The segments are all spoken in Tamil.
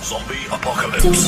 Zombie apocalypse.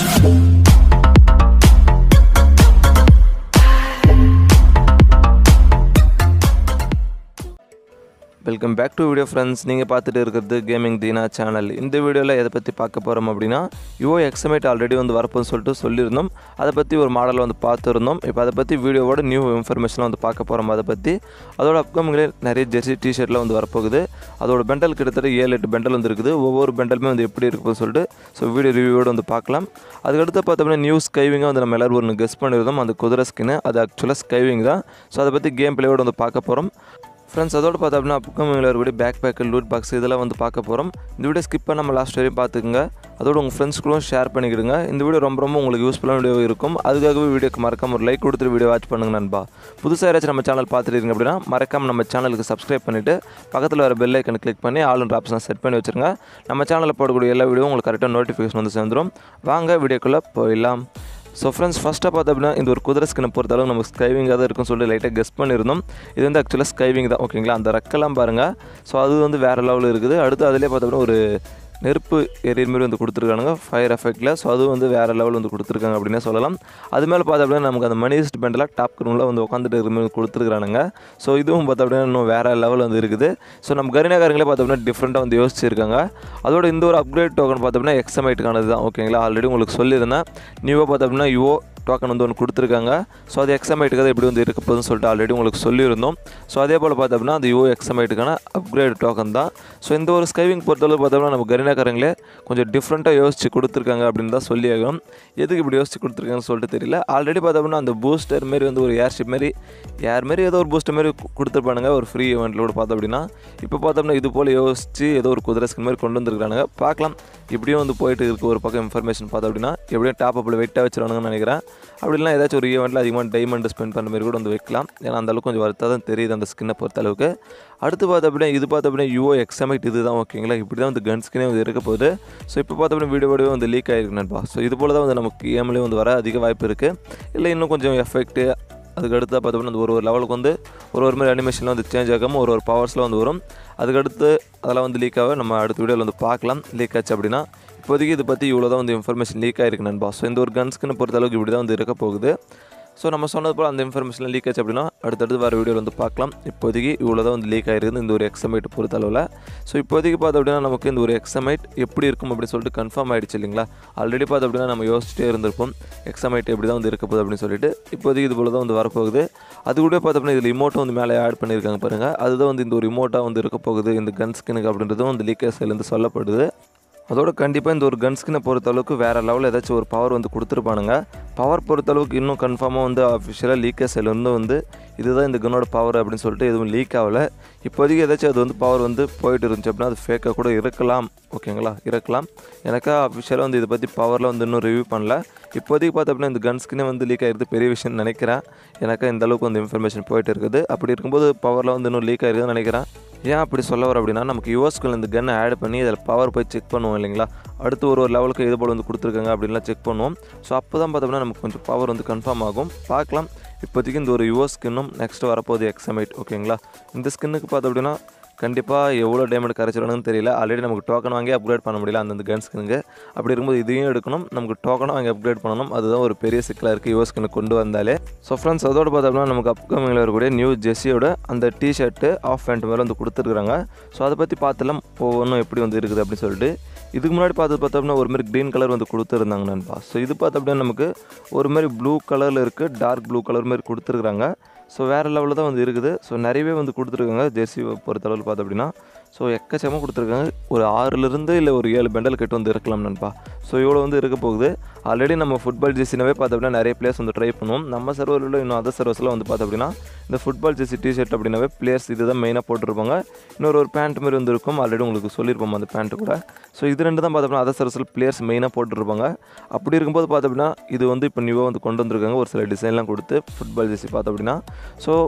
Welcome back to video friends நீங்கள் பார்த்துட்டு இருக்கிறது கேமிங் தீனா சேனல் இந்த வீடியோவில் எதை பற்றி பார்க்க போகிறோம் அப்படின்னா யுவோ எக்ஸமேட் ஆல்ரெடி வந்து வரப்போன்னு சொல்லிட்டு சொல்லியிருந்தோம் அதை பற்றி ஒரு மாடல் வந்து பார்த்துருந்தோம் இப்போ அதை பற்றி வீடியோவோட நியூ இன்ஃபர்மேஷன்லாம் வந்து பார்க்க போகிறோம் அதை பற்றி அதோட அப்கமிங்லேயே நிறைய ஜெர்சி டிஷர்ட்லாம் வந்து வரப்போகுது அதோட பெண்டல் கிட்டத்தட்ட ஏழு எட்டு பெண்டல் வந்து இருக்குது ஒவ்வொரு பெண்டலுமே வந்து எப்படி இருக்குன்னு சொல்லிட்டு ஸோ வீடியோ ரிவ்யூவோட வந்து பார்க்கலாம் அதுக்கடுத்து பார்த்தோம்னா நியூ ஸ்கைவிங்காக வந்து நம்ம எல்லோரும் ஒன்று கெஸ் பண்ணியிருந்தோம் அந்த குதிரை ஸ்கின்னு அது ஆக்சுவலாக ஸ்கைவிங் தான் ஸோ அதை பற்றி கேம் பிளேயோட வந்து பார்க்க போகிறோம் ஃப்ரெண்ட்ஸ் அதோட பார்த்தோம் அப்படின்னா அப்கமிங்கில் இருக்கக்கூடிய பேக் பேக்கு லூட் பாக்ஸ் இதெல்லாம் வந்து பார்க்க போகிறோம் இந்த வீடியோ ஸ்கிப் பண்ணாமல் லாஸ்ட் வரையும் பார்த்துக்குங்க அதோட உங்கள் ஃப்ரெண்ட்ஸ்களும் ஷேர் பண்ணிக்கிடுங்க இந்த வீடியோ ரொம்ப ரொம்ப உங்களுக்கு யூஸ்ஃபுல்லான வீடியோ இருக்கும் அதுக்காகவே வீடியோக்கு மறக்காம ஒரு லைக் கொடுத்துட்டு வீடியோ வாட்ச் பண்ணுங்க நண்பா புதுசாக யாராச்சும் நம்ம சேனல் பார்த்துட்டு இருக்கீங்க அப்படின்னா மறக்காம நம்ம சேனலுக்கு சப்ஸ்கிரைப் பண்ணிவிட்டு பக்கத்தில் வர பெல் ஐக்கனை கிளிக் பண்ணி ஆளுன்ற ஆப்ஷனை செட் பண்ணி வச்சுருங்க நம்ம சேனலில் போடக்கூடிய எல்லா வீடியோ உங்களுக்கு கரெக்டாக நோட்டிஃபிகேஷன் வந்து சேர்ந்துடும் வாங்க வீடியோக்குள்ளே போயிடலாம் ஸோ ஃப்ரெண்ட்ஸ் ஃபஸ்ட்டாக பார்த்தோம் அப்படின்னா இந்த ஒரு குதிரை ஸ்கினை பொறுத்தளவு நம்ம ஸ்கைவிங்காக தான் இருக்கும்னு சொல்லிட்டு லைட்டாக கெஸ் பண்ணியிருந்தோம் இது வந்து ஆக்சுவலாக ஸ்கைவிங் தான் ஓகேங்களா அந்த ரெக்கெல்லாம் பாருங்கள் ஸோ அது வந்து வேறு லெவலில் இருக்குது அடுத்து அதிலே பார்த்தோம்னா ஒரு நெருப்பு எரியர் மாரி வந்து கொடுத்துருக்கானுங்க ஃபயர் எஃபெக்ட்டில் ஸோ அதுவும் வந்து வேறு லெவல் வந்து கொடுத்துருக்காங்க அப்படின்னே சொல்லலாம் அது மேலே பார்த்தோம் அப்படின்னா நமக்கு அந்த மணிஸ்ட் பெண்டில் டாப் கிரூமில் வந்து உட்காந்துட்டு இருக்கிற மாதிரி கொடுத்துருக்கானுங்க ஸோ இதுவும் பார்த்தோம் அப்படின்னா இன்னும் வேறு லெவல் வந்து இருக்குது ஸோ நம்ம கரினாக்காரங்களே பார்த்தோம் அப்படின்னா டிஃப்ரெண்ட்டாக வந்து யோசிச்சிருக்காங்க அதோட இந்த ஒரு அப்கிரேட் டோக்கன் பார்த்தோம்னா எக்ஸமைட்டுக்கானது தான் ஓகேங்களா ஆல்ரெடி உங்களுக்கு சொல்லியிருந்தேன் நியூவாக பார்த்தோம் அப்படின்னா யுவோ டோக்கன் வந்து ஒன்று கொடுத்துருக்காங்க ஸோ அது எக்ஸமைட்டுக்கு எப்படி வந்து இருக்க போகுதுன்னு சொல்லிட்டு ஆல்ரெடி உங்களுக்கு சொல்லியிருந்தோம் ஸோ அதே போல் பார்த்தோம்னா அது யூ எக்ஸமைட்டுக்கான அப்கிரேட் டோக்கன் தான் ஸோ இந்த ஒரு ஸ்கைவிங் பொறுத்தளவு பார்த்தோம்னா நம்ம கரினாக்காரங்களே கொஞ்சம் டிஃப்ரெண்ட்டாக யோசிச்சு கொடுத்துருக்காங்க அப்படின்னு தான் சொல்லி ஆகும் எதுக்கு இப்படி யோசிச்சு கொடுத்துருக்காங்கன்னு சொல்லிட்டு தெரியல ஆல்ரெடி பார்த்தோம்னா அந்த பூஸ்டர் மாரி வந்து ஒரு ஏர்ஷிப் மாரி ஏர் மாரி ஏதோ ஒரு பூஸ்டர் மாரி கு- கொடுத்துருப்பானுங்க ஒரு ஃப்ரீ ஈவெண்ட்டில் கூட பார்த்தோம் அப்படின்னா இப்போ பார்த்தோம்னா இது போல் யோசிச்சு ஏதோ ஒரு குதிரை ஸ்கின் மாதிரி கொண்டு வந்துருக்கானுங்க பார்க்கலாம் இப்படியும் வந்து போயிட்டு இருக்கு ஒரு பக்கம் இன்ஃபர்மேஷன் பார்த்தோம் அப்படின்னா எப்படியும் டாப் அப்பில் வெயிட்டாக வச்சிருவானுங்கன்னு நினைக்கிறேன் அப்படி இல்லைனா ஏதாச்சும் ஒரு ஈவெண்ட்டில் அதிகமாக டைமண்ட் ஸ்பெண்ட் பண்ண மாதிரி கூட வந்து வைக்கலாம் ஏன்னா அந்த அளவுக்கு கொஞ்சம் வருத்தா தான் தெரியுது அந்த ஸ்கின்னை பொறுத்த அளவுக்கு அடுத்து பார்த்த அப்படின்னா இது பார்த்த அப்படின்னா யூஓ எக்ஸமைட் இது தான் ஓகேங்களா இப்படி தான் வந்து கன் ஸ்கினே வந்து இருக்க போகுது ஸோ இப்போ பார்த்த அப்படின்னா வீடியோவே வந்து லீக் ஆகிருக்கு நண்பா ஸோ இது போல் தான் வந்து நமக்கு கேம்லேயே வந்து வர அதிக வாய்ப்பு இருக்குது இல்லை இன்னும் கொஞ்சம் எஃபெக்ட்டு அதுக்கு அடுத்து பார்த்தோம்னா அந்த ஒரு ஒரு லெவலுக்கு வந்து ஒரு ஒரு மாதிரி அனிமேஷனில் வந்து சேஞ்ச் ஆகாமல் ஒரு ஒரு பவர்ஸில் வந்து வரும் அதுக்கடுத்து அதெல்லாம் வந்து லீக் ஆக நம்ம அடுத்த வீடியோவில் வந்து பார்க்கலாம் லீக் ஆச்சு அப்படின்னா இப்போதைக்கு இதை பற்றி இவ்வளோ தான் வந்து இன்ஃபர்மேஷன் லீக் ஆகிருக்கு நண்பா ஸோ இந்த ஒரு கன்ஸ்க்குன்னு பொறுத்தளவுக்கு இப்படி தான் வந்து இருக்க போகுது ஸோ நம்ம சொன்னது போல் அந்த இன்ஃபர்மேஷன் லீக் ஆச்சு அப்படின்னா அடுத்தடுத்து வர வீடியோவில் வந்து பார்க்கலாம் இப்போதைக்கு இவ்வளோ தான் வந்து லீக் ஆகிருக்குது இந்த ஒரு எக்ஸமைட் பொறுத்தளவில் ஸோ இப்போதைக்கு பார்த்தோம் அப்படின்னா நமக்கு இந்த ஒரு எக்ஸமைட் எப்படி இருக்கும் அப்படின்னு சொல்லிட்டு கன்ஃபார்ம் ஆகிடுச்சு இல்லைங்களா ஆல்ரெடி பார்த்தோம் அப்படின்னா நம்ம யோசிச்சிட்டே இருந்திருப்போம் எக்ஸமைட் எப்படி தான் வந்து இருக்க போகுது அப்படின்னு சொல்லிட்டு இப்போதைக்கு இது போல் தான் வந்து வரப்போகுது அது கூட பார்த்தோம்னா இதில் இமோட்டை வந்து மேலே ஆட் பண்ணியிருக்காங்க பாருங்கள் அதுதான் வந்து இந்த ஒரு இமோட்டாக வந்து இருக்க போகுது இந்த கன் ஸ்கினுக்கு அப்படின்றதும் வந்து லீக்கர்ஸ்லேருந்து சொல்லப்படுது அதோட கண்டிப்பாக இந்த ஒரு கன் ஸ்கினை பொறுத்தளவுக்கு வேறு லெவலில் ஏதாச்சும் ஒரு பவர் வந்து கொடுத்துருப்பானுங்க பவர் பொறுத்தளவுக்கு இன்னும் கன்ஃபார்மாக வந்து அஃபிஷியலாக லீக்கர்ஸ்லேருந்து வந்து இதுதான் இந்த கன்னோட பவர் அப்படின்னு சொல்லிட்டு எதுவும் லீக் ஆகலை இப்போதைக்கு ஏதாச்சும் அது வந்து பவர் வந்து போயிட்டு இருந்துச்சு அப்படின்னா அது ஃபேக்காக கூட இருக்கலாம் ஓகேங்களா இருக்கலாம் எனக்கா அஃபிஷியலாக வந்து இதை பற்றி பவரில் வந்து இன்னும் ரிவ்யூ பண்ணல இப்போதைக்கு பார்த்த அப்படின்னா இந்த கன் ஸ்கினே வந்து லீக் ஆகிருது பெரிய விஷயம்னு நினைக்கிறேன் எனக்கா இந்த அளவுக்கு வந்து இன்ஃபர்மேஷன் போயிட்டு இருக்குது அப்படி இருக்கும்போது பவரில் வந்து இன்னும் லீக் ஆகிருக்குதுன்னு நினைக்கிறேன் ஏன் அப்படி சொல்ல வர அப்படின்னா நமக்கு யூஎஸ்குள்ள இந்த கன்னை ஆட் பண்ணி அதில் பவர் போய் செக் பண்ணுவோம் இல்லைங்களா அடுத்து ஒரு ஒரு லெவலுக்கு இது போல் வந்து கொடுத்துருக்காங்க அப்படின்லாம் செக் பண்ணுவோம் ஸோ அப்போ தான் பார்த்தோம்னா நமக்கு கொஞ்சம் பவர் வந்து கன்ஃபார்ம் ஆகும் பார்க்கலாம் இப்போதைக்கு இந்த ஒரு யூஎஸ் ஸ்கின்னும் நெக்ஸ்ட் வரப்போகுது எக்ஸமைட் ஓகேங்களா இந்த ஸ்கின்னுக்கு பார்த்தோம் அப்படின்னா கண்டிப்பாக எவ்வளோ டைமண்ட் கரைச்சிடணும்னு தெரியல ஆல்ரெடி நமக்கு டோக்கன் வாங்கி அப்கிரேட் பண்ண முடியல அந்தந்த கன் ஸ்கினுக்கு அப்படி இருக்கும்போது இதையும் எடுக்கணும் நமக்கு டோக்கனும் வாங்கி அப்கிரேட் பண்ணணும் அதுதான் ஒரு பெரிய சிக்கலாக இருக்குது யூஎஸ் ஸ்கின்னு கொண்டு வந்தாலே ஸோ ஃப்ரெண்ட்ஸ் அதோட பார்த்தோம்னா நமக்கு அப்கமிங்கில் இருக்கக்கூடிய நியூ ஜெஸ்ஸியோட அந்த டிஷர்ட்டு ஆஃப் பேண்ட் மேலே வந்து கொடுத்துருக்குறாங்க ஸோ அதை பற்றி பார்த்துலாம் ஒவ்வொன்றும் எப்படி வந்து இருக்குது அப்படின்னு சொல்லிட்டு இதுக்கு முன்னாடி பார்த்து பார்த்தோம்னா ஒரு மாதிரி க்ரீன் கலர் வந்து கொடுத்துருந்தாங்க நண்பா ஸோ இது பார்த்து அப்படின்னா நமக்கு ஒரு மாதிரி ப்ளூ கலரில் இருக்குது டார்க் ப்ளூ கலர் மாதிரி கொடுத்துருக்குறாங்க ஸோ வேறு லெவலில் தான் வந்து இருக்குது ஸோ நிறையவே வந்து கொடுத்துருக்காங்க ஜெர்சி பொறுத்தளவில் பார்த்தோம் அப்படின்னா ஸோ எக்கச்சக்கமாக கொடுத்துருக்காங்க ஒரு ஆறுலேருந்து இல்லை ஒரு ஏழு பெண்டல் கட்டு வந்து இருக்கலாம் நண்பா ஸோ இவ்வளோ வந்து இருக்க போகுது ஆல்ரெடி நம்ம ஃபுட்பால் ஜெர்சினாவே பார்த்தோம் அப்படின்னா நிறைய பிளேயர்ஸ் வந்து ட்ரை பண்ணுவோம் நம்ம சர்வரில் இன்னும் அதர் சர்வர்ஸில் வந்து பார்த்தோம் அப்படின்னா இந்த ஃபுட்பால் ஜெர்சி டிஷர்ட் அப்படின்னாவே பிளேயர்ஸ் இது தான் மெயினாக போட்டிருப்பாங்க இன்னொரு ஒரு பேண்ட் மாதிரி வந்து இருக்கும் ஆல்ரெடி உங்களுக்கு சொல்லியிருப்போம் அந்த பேண்ட்டு கூட ஸோ இது ரெண்டு தான் பார்த்தோம்னா அதர் சர்வஸில் பிளேயர்ஸ் மெயினாக போட்டிருப்பாங்க அப்படி இருக்கும்போது பார்த்தோம் அப்படின்னா இது வந்து இப்போ நியூவாக வந்து கொண்டு வந்திருக்காங்க ஒரு சில டிசைன்லாம் கொடுத்து ஃபுட்பால் ஜெர்சி பார்த்தோம் அப்படின்னா ஸோ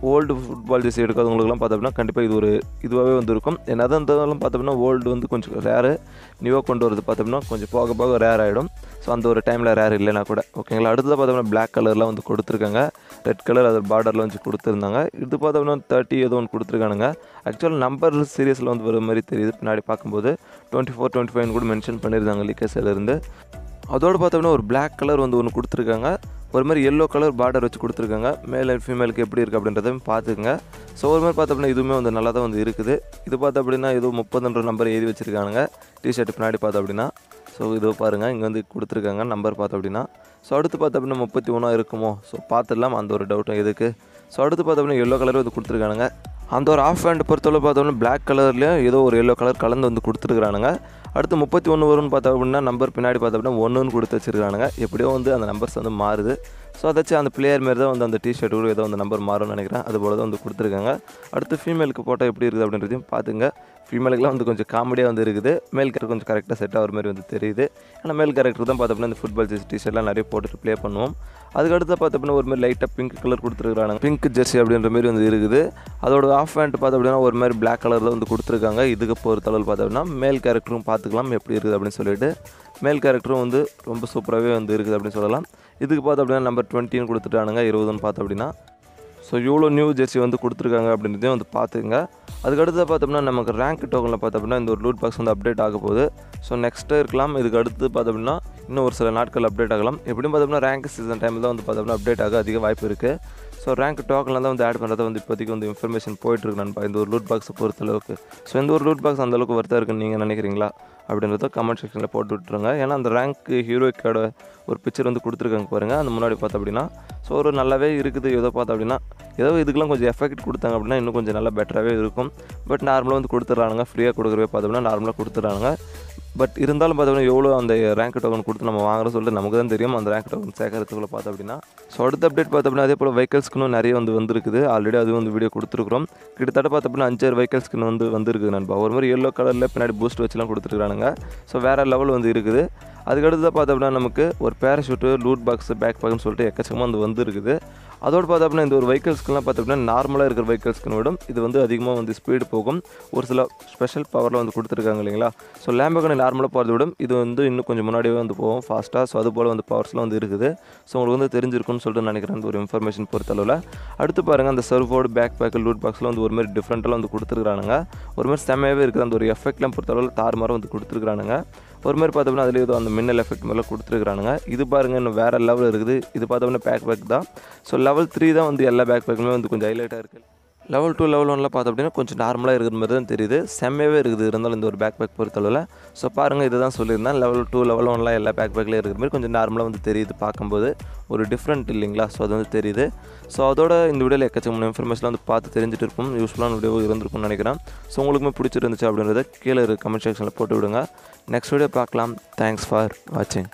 ஓல்டு ஃபுட்பால் ஜெர்சி எடுக்காதவங்களுக்குலாம் பார்த்தோம்னா கண்டிப்பாக இது ஒரு இதுவாகவே வந்து இருக்கும் என்னதான் இருந்தாலும் பார்த்தோம்னா ஓல்டு வந்து கொஞ்சம் ரேரு நியூவாக கொண்டு வரது பார்த்தோம்னா கொஞ்சம் போக போக ரேர் ஆகிடும் ஸோ அந்த ஒரு டைமில் ரேர் இல்லைனா கூட ஓகேங்களா அடுத்தது பார்த்தோம்னா பிளாக் கலரில் வந்து கொடுத்துருக்காங்க ரெட் கலர் அது பார்டரில் வந்து கொடுத்துருந்தாங்க இது பார்த்தோம்னா தேர்ட்டி ஏதோ ஒன்று கொடுத்துருக்கானுங்க ஆக்சுவலாக நம்பர் சீரியஸில் வந்து வர மாதிரி தெரியுது பின்னாடி பார்க்கும்போது டுவெண்ட்டி ஃபோர் டுவெண்ட்டி ஃபைவ் கூட மென்ஷன் பண்ணியிருந்தாங்க லீக்கர்ஸிலேருந்து அதோடு பார்த்தோம்னா ஒரு பிளாக் கலர் வந்து ஒன்று கொடுத்துருக்காங்க ஒரு மாதிரி எல்லோ கலர் பார்டர் வச்சு கொடுத்துருக்காங்க மேல் அண்ட் ஃபீமேலுக்கு எப்படி இருக்குது அப்படின்றதையும் பார்த்துக்குங்க ஸோ ஒரு மாதிரி பார்த்தோம்னா இதுவுமே வந்து நல்லா தான் வந்து இருக்குது இது பார்த்தோம் அப்படின்னா ஏதோ முப்பதுன்ற நம்பர் எழுதி வச்சுருக்கானுங்க டிஷர்ட் பின்னாடி பார்த்தோம் அப்படின்னா ஸோ இதோ பாருங்கள் இங்கே வந்து கொடுத்துருக்காங்க நம்பர் பார்த்தோம் அப்படின்னா ஸோ அடுத்து பார்த்தோம் அப்படின்னா முப்பத்தி ஒன்றா இருக்குமோ ஸோ பார்த்துடலாம் அந்த ஒரு டவுட்டும் எதுக்கு ஸோ அடுத்து பார்த்தோம்னா எல்லோ கலர் வந்து கொடுத்துருக்கானுங்க அந்த ஒரு ஆஃப் ஹேண்ட் பொறுத்தவரை பார்த்தோம்னா பிளாக் கலர்லேயும் ஏதோ ஒரு எல்லோ கலர் கலந்து வந்து கொடுத்துருக்குறானுங்க அடுத்து முப்பத்தி ஒன்று வரும்னு பார்த்தோம் அப்படின்னா நம்பர் பின்னாடி பார்த்தோம் அப்படின்னா ஒன்றுன்னு கொடுத்து வச்சிருக்கானுங்க எப்படியோ வந்து அந்த நம்பர்ஸ் வந்து மாறுது ஸோ அதாச்சும் அந்த பிளேயர் மாரி தான் வந்து அந்த டிஷர்ட் கூட ஏதோ அந்த நம்பர் மாறும்னு நினைக்கிறேன் அது போல தான் வந்து கொடுத்துருக்காங்க அடுத்து ஃபீமேலுக்கு போட்டால் எப்படி இருக்குது அப்படின்றதையும் பார்த்துங்க ஃபீமேலுக்குலாம் வந்து கொஞ்சம் காமெடியாக வந்து இருக்குது மேல் கேரக்டர் கொஞ்சம் கரெக்டாக செட் ஆகிற மாதிரி வந்து தெரியுது ஆனால் மேல் கேரக்டர் தான் பார்த்தோம்னா இந்த ஃபுட்பால் ஜெர்சி டிஷர்ட்லாம் நிறைய போட்டுட்டு ப்ளே பண்ணுவோம் அதுக்கடுத்து பார்த்தோம்னா ஒரு மாதிரி லைட்டாக பிங்க் கலர் கொடுத்துருக்காங்க பிங்க் ஜெர்சி அப்படின்ற மாதிரி வந்து இருக்குது அதோட ஆஃப் பேண்ட் பார்த்தோம் அப்படின்னா ஒரு மாதிரி பிளாக் கலரில் வந்து கொடுத்துருக்காங்க இதுக்கு பொறுத்தளவு பார்த்தோம்னா மேல் கேரக்டரும் பார்த்துக்கலாம் எப்படி இருக்குது அப்படின்னு சொல்லிட்டு மேல் கேரக்டரும் வந்து ரொம்ப சூப்பராகவே வந்து இருக்குது அப்படின்னு சொல்லலாம் இதுக்கு பார்த்தோம் அப்படின்னா நம்பர் டுவெண்ட்டின்னு கொடுத்துட்டானுங்க இருபதுன்னு பார்த்தோம் அப்படின்னா ஸோ இவ்வளோ நியூ ஜெர்சி வந்து கொடுத்துருக்காங்க அப்படின்றதையும் வந்து பார்த்துங்க அதுக்கடுத்து பார்த்தோம்னா நமக்கு ரேங்க் டோக்கனில் பார்த்தோம் அப்படின்னா இந்த ஒரு லூட் பாக்ஸ் வந்து அப்டேட் ஆக போகுது ஸோ நெக்ஸ்ட்டு இருக்கலாம் இதுக்கு அடுத்து பார்த்தோம் அப்படின்னா இன்னும் ஒரு சில நாட்கள் அப்டேட் ஆகலாம் எப்படியும் பார்த்தோம்னா ரேங்க் சீசன் டைமில் தான் வந்து பார்த்தோம்னா அப்டேட் ஆக அதிக வாய்ப்பு இருக்குது ஸோ ரேங்க் டோக்கனில் தான் வந்து ஆட் பண்ணுறத வந்து இப்போதைக்கு வந்து இன்ஃபர்மேஷன் போயிட்டுருக்கு நண்பா இந்த ஒரு லூட் பாக்ஸை பொறுத்தளவுக்கு ஸோ இந்த ஒரு லூட் பாக்ஸ் அந்தளவுக்கு ஒர்த்தாக இருக்குன்னு நீங்கள் நினைக்கிறீங்களா அப்படின்றத கமெண்ட் செக்ஷனில் போட்டு விட்ருங்க ஏன்னா அந்த ரேங்க் ஹீரோய்க்கோட ஒரு பிக்சர் வந்து கொடுத்துருக்காங்க பாருங்கள் அந்த முன்னாடி பார்த்தோம் அப்படின்னா ஸோ ஒரு நல்லாவே இருக்குது ஏதோ பார்த்தோம் அப்படின்னா ஏதோ இதுக்கெலாம் கொஞ்சம் எஃபெக்ட் கொடுத்தாங்க அப்படின்னா இன்னும் கொஞ்சம் நல்லா பெட்டராகவே இருக்கும் பட் நார்மலாக வந்து கொடுத்துட்றானுங்க ஃப்ரீயாக கொடுக்குறவே பார்த்தோம்னா நார்மலாக கொடுத்துட்றானுங்க பட் இருந்தாலும் பார்த்தோம்னா எவ்வளோ அந்த ரேங்க் டோக்கன் கொடுத்து நம்ம வாங்குற சொல்லிட்டு நமக்கு தான் தெரியும் அந்த ரேங்க் டோக்கன் சேர்க்கறதுக்குள்ள பார்த்தோம் அப்படின்னா ஸோ அடுத்த அப்டேட் பார்த்தோம்னா அதே போல் வெஹிக்கல்ஸ்க்குன்னு நிறைய வந்து வந்திருக்குது ஆல்ரெடி அது வந்து வீடியோ கொடுத்துருக்குறோம் கிட்டத்தட்ட பார்த்தோம்னா அஞ்சாறு வெஹிக்கல்ஸ்க்குன்னு வந்து வந்திருக்குது நண்பா ஒரு மாதிரி எல்லோ கலரில் பின்னாடி பூஸ்ட் வச்சுலாம் கொடுத்துருக்கானுங்க ஸோ வேறு லெவல் வந்து இருக்குது அதுக்கடுத்து பார்த்தோம்னா நமக்கு ஒரு பேராஷூட்டு லூட் பாக்ஸ் பேக் பேக்னு சொல்லிட்டு எக்கச்சக்கமாக வந்து வந்துருக்குது அதோடு பார்த்தோம்னா இந்த ஒரு வெஹிக்கல்ஸ்க்குலாம் பார்த்தோம்னா நார்மலாக இருக்கிற வெஹிக்கல்ஸ்க்கு விடும் இது வந்து அதிகமாக வந்து ஸ்பீடு போகும் ஒரு சில ஸ்பெஷல் பவரில் வந்து கொடுத்துருக்காங்க இல்லைங்களா ஸோ லேம்பகனை நார்மலாக போகிறத விடும் இது வந்து இன்னும் கொஞ்சம் முன்னாடியே வந்து போகும் ஃபாஸ்ட்டாக ஸோ அது போல் வந்து பவர்ஸ்லாம் வந்து இருக்குது ஸோ உங்களுக்கு வந்து தெரிஞ்சிருக்கும்னு சொல்லிட்டு நினைக்கிறேன் அந்த ஒரு இன்ஃபர்மேஷன் பொறுத்தளவில் அடுத்து பாருங்கள் அந்த சர்வோடு பேக் பேக் லூட் பாக்ஸில் வந்து ஒரு மாதிரி டிஃப்ரெண்ட்டாக வந்து கொடுத்துருக்கானுங்க ஒரு மாதிரி செம்மையாகவே இருக்குது அந்த ஒரு எஃபெக்ட்லாம் பொறுத்தளவில் தாறுமாறம் வந்து கொடுத்துருக்கானுங்க ஒரு மாதிரி பார்த்தோம்னா அதில் ஏதோ அந்த மின்னல் எஃபெக்ட் மாதிரிலாம் கொடுத்துருக்கானுங்க இது பாருங்கள் இன்னும் வேறு லெவல் இருக்குது இது பார்த்தோம்னா பேக் பேக் தான் ஸோ லெவல் த்ரீ தான் வந்து எல்லா பேக் பேக்குமே வந்து கொஞ்சம் ஹைலைட்டாக இருக்குது லெவல் டூ லெவல் ஒன்லாம் பார்த்தோம் அப்படின்னா கொஞ்சம் நார்மலாக இருக்கிற மாதிரி தான் தெரியுது செம்மையாகவே இருக்குது இருந்தாலும் இந்த ஒரு பேக் பேக் பொறுத்தளவில் ஸோ பாருங்கள் இதை தான் சொல்லியிருந்தேன் லெவல் டூ லெவல் ஒன்லாம் எல்லா பேக் பேக்லேயும் இருக்கிற மாதிரி கொஞ்சம் நார்மலாக வந்து தெரியுது பார்க்கும்போது ஒரு டிஃப்ரெண்ட் இல்லைங்களா ஸோ அது வந்து தெரியுது ஸோ அதோட இந்த வீடியோவில் எக்கச்சக்கமான இன்ஃபர்மேஷன் வந்து பார்த்து தெரிஞ்சுட்டு இருப்போம் யூஸ்ஃபுல்லான வீடியோ இருந்திருக்கும்னு நினைக்கிறேன் ஸோ உங்களுக்குமே பிடிச்சிருந்துச்சு அப்படின்றத கீழே இருக்க கமெண்ட் செக்ஷனில் போட்டு விடுங்க நெக்ஸ்ட் வீடியோ பார்க்கலாம் தேங்க்ஸ் ஃபார் வாட்சிங்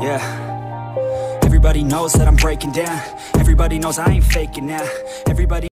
Yeah. Everybody knows that I'm breaking down. Everybody knows I ain't faking now. Everybody